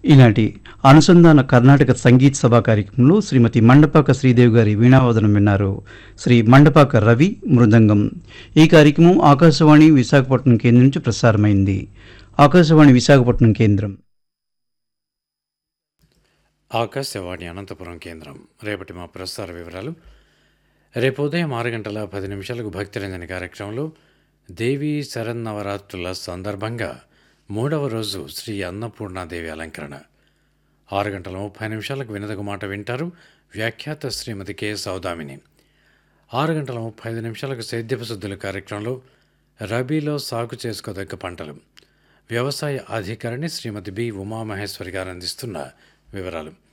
ఈనాటి అనుసంధాన కర్ణాటక సంగీత్ సభా కార్యక్రమంలో శ్రీమతి మండపాక శ్రీదేవి గారి వీణావాదనం విన్నారు శ్రీ మండపాక రవి మృదంగం ఈ కార్యక్రమం ఆకాశవాణి విశాఖపట్నం కేంద్రం నుంచి ప్రసారమైంది ఆకాశవాణి విశాఖపట్నం కేంద్రం ఆకాశవాణి అనంతపురం కేంద్రం రేపటి మా ప్రసార వివరాలు రేపు ఉదయం ఆరు గంటల పది నిమిషాలకు భక్తిరంజని కార్యక్రమంలో దేవీ శరన్నవరాత్రుల సందర్భంగా మూడవ రోజు శ్రీ అన్నపూర్ణాదేవి అలంకరణ ఆరు గంటల ముప్పై నిమిషాలకు వినదగు మాట వింటారు వ్యాఖ్యాత శ్రీమతి కె సౌదామిని ఆరు గంటల ముప్పై ఐదు నిమిషాలకు సేద్యపు శుద్ధుల కార్యక్రమంలో రబీలో సాగు చేసుకోదగ్గ పంటలు వ్యవసాయ అధికారిని శ్రీమతి బి ఉమామహేశ్వరి గారు అందిస్తున్న వివరాలు